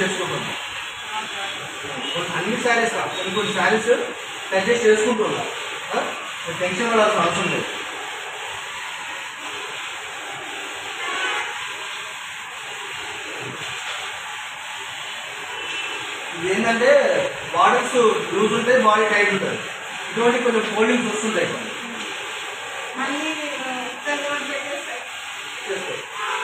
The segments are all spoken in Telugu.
చేసుకుంటున్నాం కొన్ని అన్ని శారీస్ రా కొన్ని కొన్ని శారీస్ అడ్జస్ట్ చేసుకుంటున్నా టెన్షన్ పడాల్సిన అవసరం లేదు ఇది ఏంటంటే బాడీస్ లూజ్ ఉంటాయి బాడీ టైట్ ఉంటుంది ఇటువంటి కొంచెం ఫోల్డింగ్స్ వస్తుంటాయి కొన్ని మళ్ళీ ఒకసారి నోట్ పెట్టేస్తే చేసుకో.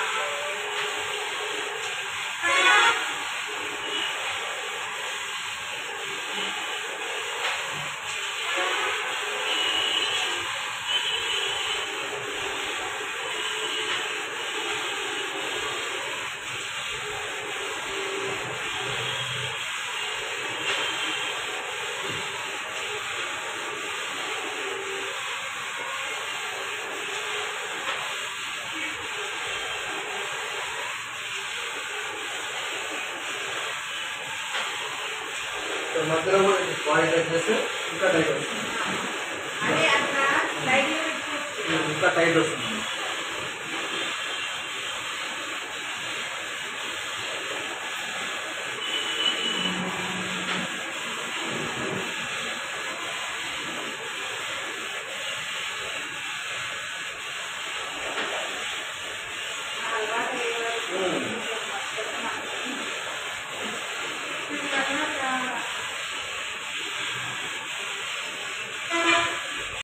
సో మధ్యలో కూడా బాడీ టైట్ చేస్తే ఇంకా టైట్ వస్తుంది అదే అట్లా లైట్గా పెట్టుకోవచ్చు ఇంకా టైట్ వస్తుంది అలవాటు అయ్యే వరకు